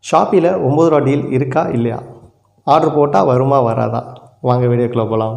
ஷாப்பியில் ஒம்பது ரூபா டீல் இருக்கா இல்லையா ஆர்டர் போட்டால் வருமா வராதா வாங்க வீடியோக்குள்ளே போகலாம்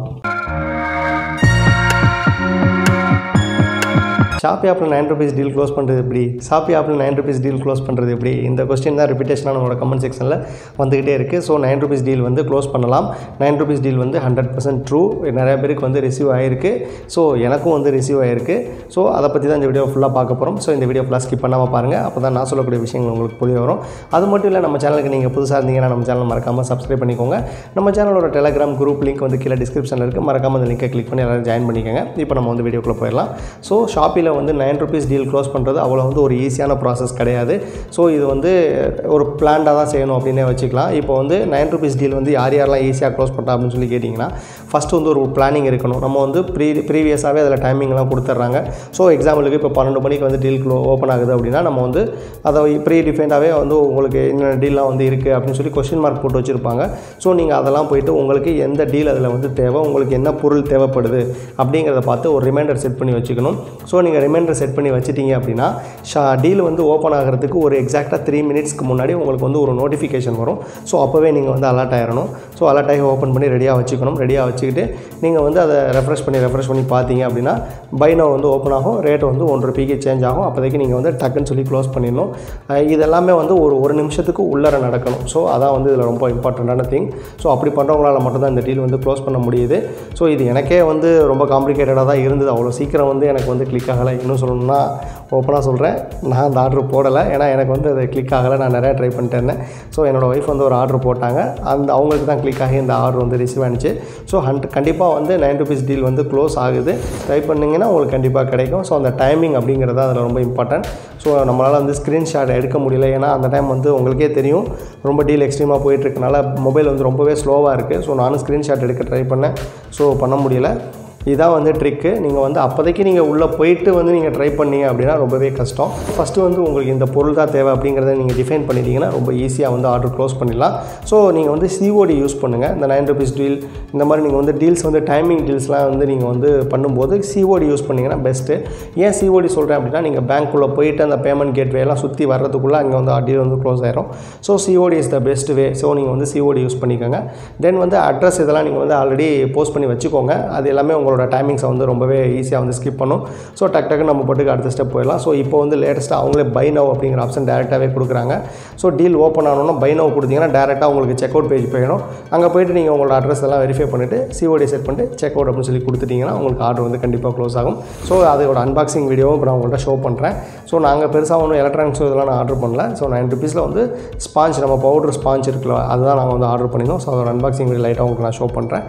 ஷாப்பி ஆப்பில் நைன் ருபீஸ் டீல் க்ளோஸ் பண்ணுறது எப்படி ஷாப்பி ஆப்பில் நைன் ருபீஸ் டீல் க்ளோஸ் பண்ணுறது எப்படி இந்த கொஸ்டின் தான் ரிப்பீட்டேஷனாக நம்மளோட கமெண்ட் செக்ஷனில் வந்துக்கிட்டே இருக்குது ஸோ நைன் ருபீஸ் டீல் வந்து க்ளோஸ் பண்ணலாம் நைன் ருபீஸ் டீல் வந்து ஹண்ட்ரட் பர்சன்ட் ட்ரூ நிறைய பேருக்கு வந்து ரிசீவ் ஆகிருக்கு ஸோ எனக்கும் வந்து ரிசீவ் ஆகிருக்கு ஸோ அதை பற்றி தான் இந்த வீடியோ ஃபுல்லாக பார்க்க போகிறோம் ஸோ இந்த வீடியோ ஃபுல்லாக ஸ்கிப் பண்ணாமல் பாருங்கள் அப்போ தான் நான் சொல்லக்கூடிய விஷயங்கள் உங்களுக்கு புரிய வரும் அது மட்டும் இல்லை நம்ம சேனலுக்கு நீங்கள் புதுசாக இருந்தீங்கன்னா நம்ம சேனல் மறக்காமல் சப்ஸ்கிரைப் பண்ணிக்கோங்க நம்ம சேனலோட டெலிகிராம் குரூப் லிங்க் வந்து கீழே டிஸ்கிரிப்ஷனில் இருக்குது மறக்காமல் அந்த லிங்கை கிளிக் பண்ணி எல்லாரும் ஜாயின் பண்ணிக்கோங்க இப்போ நம்ம வந்து வீடியோக்குள்ளே போயிடலாம் ஸோ ஷாப்பியில் வந்து நைன் ருபீஸ் டீல் க்ளோஸ் பண்ணுறது அவ்வளோ வந்து ஒரு ஈஸியான ப்ராசஸ் கிடையாது ஸோ இது வந்து ஒரு பிளான்டாக தான் செய்யணும் அப்படின்னே வச்சுக்கலாம் இப்போ வந்து நைன் ருபீஸ் டீல் வந்து யார் யாரெல்லாம் ஈஸியாக க்ளோஸ் பண்ணுறா அப்படின்னு சொல்லி கேட்டிங்கன்னா ஃபஸ்ட்டு வந்து ஒரு பிளானிங் இருக்கணும் நம்ம வந்து ப்ரீ ப்ரீவியஸாகவே அதில் டைமிங்லாம் கொடுத்துட்றாங்க ஸோ எக்ஸாம்பிளுக்கு இப்போ பன்னெண்டு மணிக்கு வந்து டீல் க்ளோ ஓப்பன் ஆகுது அப்படின்னா நம்ம வந்து அதை ப்ரீ டிஃபைன்டாகவே வந்து உங்களுக்கு என்னென்ன டீல்லாம் வந்து இருக்குது அப்படின்னு சொல்லி கொஸ்டின் மார்க் போட்டு வச்சுருப்பாங்க ஸோ நீங்கள் அதெல்லாம் போயிட்டு உங்களுக்கு எந்த டீல் அதில் வந்து தேவை உங்களுக்கு என்ன பொருள் தேவைப்படுது அப்படிங்கிறத பார்த்து ஒரு ரிமைண்டர் செட் பண்ணி வச்சுக்கணும் ஸோ நீங்கள் ரிமைண்டர் செட் பண்ணி வச்சிட்டீங்க அப்படின்னா ஷா டீல் வந்து ஓப்பன் ஆகிறதுக்கு ஒரு எக்ஸாக்டாக த்ரீ மினிட்ஸ்க்கு முன்னாடி உங்களுக்கு வந்து ஒரு நோட்டிஃபிகேஷன் வரும் ஸோ அப்போவே நீங்கள் வந்து அலர்ட் ஆயிடணும் ஸோ அலர்ட் ஆகி ஓப்பன் பண்ணி ரெடியாக வச்சுக்கணும் ரெடியாக வச்சுக்கிட்டு நீங்கள் வந்து அதை ரெஃப்ரெஷ் பண்ணி ரெஃப்ரெஷ் பண்ணி பார்த்தீங்க அப்படின்னா பைனோ வந்து ஓப்பன் ஆகும் ரேட் வந்து ஒன்றரை பிக்கு சேஞ்ச் ஆகும் அப்போதைக்கு நீங்கள் வந்து டக்குன்னு சொல்லி க்ளோஸ் பண்ணிடணும் அஹ் இது எல்லாமே வந்து ஒரு ஒரு நிமிஷத்துக்கு உள்ளர நடக்கணும் ஸோ அதான் வந்து இதில் ரொம்ப இம்பார்ட்டண்ட்டான திங் ஸோ அப்படி பண்ணுறவங்களால மட்டும்தான் இந்த டீல் வந்து க்ளோஸ் பண்ண முடியுது ஸோ இது எனக்கே வந்து ரொம்ப காம்ப்ளிகேட்டடாக தான் இருந்தது அவ்வளோ சீக்கிரம் வந்து எனக்கு வந்து கிளிக் ஆகலை இன்னும் சொல்லணும்னா ஓப்பனாக சொல்கிறேன் நான் அந்த ஆர்டர் போடலை ஏன்னா எனக்கு வந்து அது கிளிக் ஆகலை நான் நிறையா ட்ரை பண்ணிட்டேன் ஸோ என்னோடய ஒய்ஃப் வந்து ஒரு ஆர்டர் போட்டாங்க அந்த அவங்களுக்கு தான் கிளிக் ஆகி இந்த ஆர்டர் வந்து ரிசீவ் ஆனிச்சு ஸோ ஹண்ட் கண்டிப்பாக வந்து நைன் ருபீஸ் டீல் வந்து க்ளோஸ் ஆகுது ட்ரை பண்ணிங்கன்னா உங்களுக்கு கண்டிப்பாக கிடைக்கும் ஸோ அந்த டைமிங் அப்படிங்கிறது அதில் ரொம்ப இம்பார்ட்டன்ட் ஸோ நம்மளால் வந்து ஸ்க்ரீன்ஷாட் எடுக்க முடியல ஏன்னா அந்த டைம் வந்து உங்களுக்கே தெரியும் ரொம்ப டீல் எக்ஸ்ட்ரீமாக போயிட்டுருக்கனால மொபைல் வந்து ரொம்பவே ஸ்லோவாக இருக்குது ஸோ நானும் ஸ்க்ரீன்ஷாட் எடுக்க ட்ரை பண்ணேன் ஸோ பண்ண முடியல இதான் வந்து ட்ரிக்கு நீங்கள் வந்து அப்போதைக்கு நீங்கள் உள்ளே போயிட்டு வந்து நீங்கள் ட்ரை பண்ணீங்க அப்படின்னா ரொம்பவே கஷ்டம் ஃபஸ்ட்டு வந்து உங்களுக்கு இந்த பொருள் தான் தேவை அப்படிங்கிறத நீங்கள் டிஃபைன் பண்ணிட்டீங்கன்னா ரொம்ப ஈஸியாக வந்து ஆர்டர் க்ளோஸ் பண்ணிடலாம் ஸோ நீங்கள் வந்து சிஓடி யூஸ் பண்ணுங்கள் இந்த நைன் ருபீஸ் டீல் இந்த மாதிரி நீங்கள் வந்து டீல்ஸ் வந்து டைமிங் டீல்ஸ்லாம் வந்து நீங்கள் வந்து பண்ணும்போது சிஓடி யூஸ் பண்ணிங்கன்னா பெஸ்ட்டு ஏன் சிஓடி சொல்கிறேன் அப்படின்னா நீங்கள் பேங்க்குள்ளே போயிட்டு அந்த பேமெண்ட் கேட்வே எல்லாம் சுற்றி வர்றதுக்குள்ளே அங்கே வந்து டீல் வந்து க்ளோஸ் ஆயிரும் so COD is the best way so நீங்கள் வந்து சிஓடி யூஸ் பண்ணிக்கோங்க தென் வந்து அட்ரஸ் இதெல்லாம் நீங்கள் வந்து ஆல்ரெடி போஸ்ட் பண்ணி வச்சுக்கோங்க அது எல்லாமே உங்களோட டைமிங்ஸை வந்து ரொம்பவே ஈஸியாக வந்து ஸ்கிப் பண்ணும் ஸோ டக் டக்கு நம்ம போட்டுக்கு அடுத்த ஸ்டெப் போயிடலாம் ஸோ இப்போ வந்து லேட்டஸ்ட்டாக அவங்களே பை நவ் அப்படிங்கிற ஆப்ஷன் டேரெக்டாகவே கொடுக்குறாங்க ஸோ டீல் ஓப்பன் ஆனோன்னா பை நவ் கொடுத்தீங்கன்னா டேரெக்டாக உங்களுக்கு செக் அவுட் பேஜ் போயிடும் அங்கே போயிட்டு நீங்கள் உங்களோட அட்ரஸ் எல்லாம் வெரிஃபை பண்ணிவிட்டு சிஓடி செட் பண்ணிட்டு செக் அவுட் அப்படின்னு சொல்லி கொடுத்துட்டிங்கன்னா உங்களுக்கு ஆர்டர் வந்து கண்டிப்பாக க்ளோஸ் ஆகும் ஸோ அதோட அன்பாக்சிங் வீடியோவும் இப்போ நான் உங்கள்கிட்ட ஷோ பண்ணுறேன் ஸோ நாங்கள் பெருசாக ஒன்றும் எலக்ட்ரானிக்ஸ் இதெல்லாம் நான் ஆர்டர் பண்ணல ஸோ நைன் ருபீஸில் வந்து ஸ்பாஞ்ச் நம்ம பவுடர் ஸ்பாஞ்ச் இருக்குல்ல அதுதான் நாங்கள் வந்து ஆர்டர் பண்ணியிருந்தோம் ஸோ அதோட அன்பாக்சிங் வீடியோ லைட்டாக உங்களுக்கு நான் ஷோ பண்ணுறேன்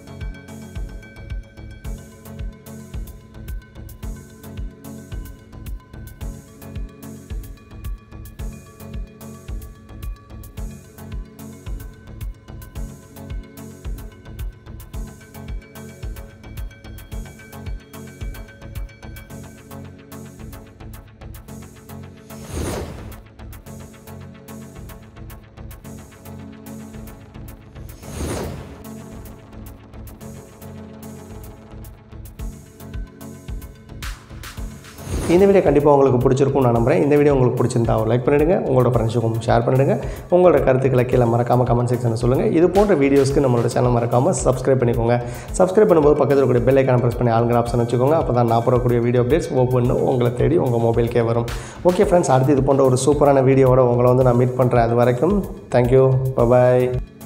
இந்த வீடியோ கண்டிப்பாக உங்களுக்கு பிடிச்சிருக்கும் நான் நம்புறேன் இந்த வீடியோ உங்களுக்கு பிடிச்சிருந்தா லைக் பண்ணிடுங்க உங்களோட ஃப்ரெண்ட்ஸுக்கும் ஷேர் பண்ணிடுங்க உங்களோட கருத்துக்களை கீழே மறக்காமல் கமெண்ட் செக்ஷனில் சொல்லுங்கள் இது போன்ற வீடியோஸ்க்கு நம்மளோட சேனல் மறக்காமல் சப்ஸ்கிரைப் பண்ணிக்கோங்க சப்ஸ்கிரைப் பண்ணும்போது பக்கத்தில் இருக்கக்கூடிய பெல் ஐக்கான ப்ரெஸ் பண்ணி ஆளுங்கிற ஆப்ஷன் வச்சுக்கோங்க அப்போ தான் நான் போடக்கூடிய வீடியோ அப்டேட்ஸ் ஒவ்வொன்றும் உங்களை தேடி உங்கள் மொபைலுக்கே வரும் ஓகே ஃப்ரெண்ட்ஸ் அடுத்து இது போன்ற ஒரு சூப்பரான வீடியோவோட உங்களை வந்து நான் மீட் பண்ணுறேன் அது வரைக்கும் தேங்க்யூ பாய்